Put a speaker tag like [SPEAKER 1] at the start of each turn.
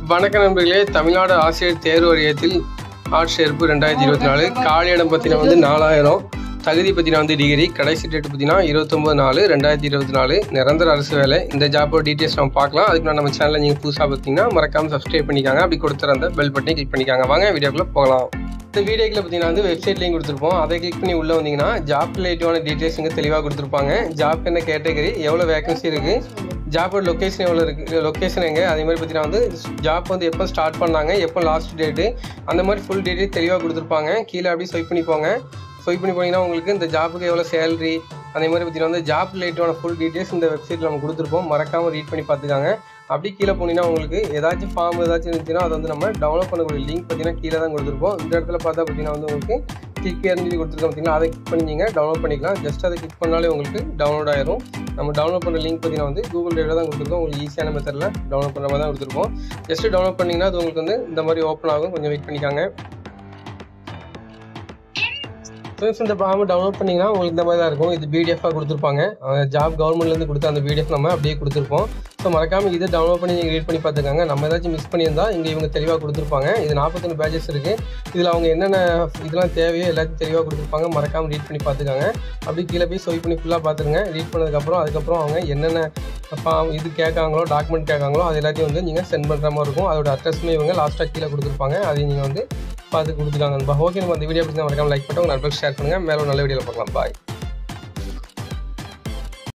[SPEAKER 1] வணக்க நண்பர்களே தமிழ்நாடு ஆசிரியர் தேர்வு வாரியத்தில் ஆர்ட்ஸ் சேர்ப்பு ரெண்டாயிரத்தி இருபத்தி நாலு காலியிடம் பார்த்தீங்கன்னா வந்து நாலாயிரம் தகுதி பார்த்தீங்கன்னா வந்து டிகிரி கடைசி டேட் பார்த்தீங்கன்னா இருபத்தொம்பது நாலு ரெண்டாயிரத்தி இருபத்தி நாலு நிரந்தர அரசு வேலை இந்த ஜாப்போட டீட்டெயில்ஸ் நம்ம பார்க்கலாம் அதுக்கு முன்னாடி நம்ம சேனலில் நீங்கள் புதுசாக பார்த்தீங்கன்னா மறக்காமல் சப்ஸ்கிரைப் பண்ணிக்காங்க அப்படி கொடுத்துற அந்த பெல் பட்டனை கிளிக் பண்ணிக்காங்க வாங்க வீடியோக்குள்ளே போகலாம் இந்த வீடியோக்கில் பார்த்தீங்கன்னா வந்து வெப்சைட் லிங்க் கொடுத்துருப்போம் அதை கிளிக் பண்ணி உள்ளே வந்தீங்கன்னா ஜாப் ரிலேட்டிவான டீட்டெயில்ஸ் இங்கே தெளிவாக கொடுத்துருப்பாங்க ஜாப் என்ன கேட்டகரி எவ்வளோ வேகன்சி இருக்குது ஜாபோட லொக்கேஷன் எவ்வளோ இருக்குது லொக்கேஷன் எங்கே அதே மாதிரி பார்த்தீங்கன்னா வந்து ஜாப் வந்து எப்போ ஸ்டார்ட் பண்ணாங்க எப்போ லாஸ்ட் டேட்டு அந்த மாதிரி ஃபுல் டீட்டெயில் தெளிவாக கொடுத்துருப்பாங்க கீழே அப்படியே ஸ்வைப் பண்ணி போங்க ஸ்வைப் பண்ணி போனீங்கன்னா உங்களுக்கு இந்த ஜாப்புக்கு எவ்வளோ சேலரி அதே மாதிரி பார்த்தீங்கன்னா வந்து ஜாப் ரிலேட்டிவான ஃபுல் டீட்டெயில்ஸ் இந்த வெப்சைட்டில் நம்ம கொடுத்துருப்போம் மறக்காமல் ரீட் பண்ணி பார்த்துக்காங்க அப்படி கீழே போனீங்கன்னா உங்களுக்கு ஏதாச்சும் ஃபார்ம் ஏதாச்சும் இருந்துச்சுன்னா அதை வந்து நம்ம டவுன்லோட் பண்ணக்கூடிய லிங்க் பார்த்தீங்கன்னா கீழே தான் கொடுத்துருப்போம் இந்த இடத்துல பார்த்தா பார்த்தீங்கன்னா வந்து உங்களுக்கு கிளிக் எறிஞ்சு கொடுத்துருக்கோம் பார்த்தீங்கன்னா அதை கிளிக் பண்ணிங்க டவுன்லோட் பண்ணிக்கலாம் ஜஸ்ட் அதை கிளிக் பண்ணாலே உங்களுக்கு டவுன்லோட் ஆயிரும் நம்ம டவுன்லோட் பண்ணுற லிங்க் பார்த்தீங்கன்னா வந்து கூகுள் டேட்டில் தான் கொடுத்துருக்கோம் உங்களுக்கு ஈஸியான மெத்தடில் டவுன்லோட் பண்ணுற மாதிரி தான் கொடுத்துருக்கோம் ஜஸ்ட் டவுன்லோட் பண்ணிங்கன்னா அது உங்களுக்கு வந்து இந்த மாதிரி ஓப்பன் ஆகும் கொஞ்சம் வெயிட் பண்ணிக்காங்க ஃப்ரெண்ட்ஸ் இந்த ஃபார்ம் டவுன்லோட் பண்ணிங்கன்னா உங்களுக்கு இந்த மாதிரி தான் இருக்கும் இது பிடிஎஃபாக கொடுத்துருப்பாங்க ஜாப் கவர்மெண்ட்லேருந்து கொடுத்த அந்த பிடிஎஃப் நம்ம அப்படியே கொடுத்துருப்போம் ஸோ மறக்காமல் இதை டவுன்லோட் பண்ணி நீங்கள் ரீட் பண்ணி பார்த்துக்காங்க நம்ம ஏதாச்சும் மிஸ் பண்ணியிருந்தா இங்கே இவங்க தெளிவாக கொடுத்துருப்பாங்க இது நாற்பத்தொன்று பேஜஸ் இருக்குது இதில் அவங்க என்னென்ன இதெல்லாம் தேவையோ எல்லாத்தையும் தெளிவாக கொடுத்துருப்பாங்க மறக்காமல் ரீட் பண்ணி பார்த்துக்காங்க அப்படி கீழே போய் ஸ்வைப் பண்ணி ஃபுல்லாக பார்த்துருங்க ரீட் பண்ணதுக்கப்புறம் அதுக்கப்புறம் அவங்க என்னென்ன ஃபார்ம் இது கேட்காங்களோ டாக்குமெண்ட் கேட்காங்களோ அது எல்லாத்தையும் வந்து நீங்கள் சென்ட் பண்ணுற மாதிரி இருக்கும் அதோட அட்ரஸுமே இவங்க லாஸ்ட்டாக கீழே கொடுத்துருப்பாங்க அதையும் நீங்கள் வந்து பார்த்து கொடுத்துருக்காங்க ஓகே நம்ம அந்த வீடியோ பிடிச்சா மறக்காம லைக் பண்ணிட்டு உங்கள் நண்பர்களுக்கு ஷேர் பண்ணுங்கள் மேலே ஒரு நல்ல வீடியோவில் பார்க்கலாம் பாய்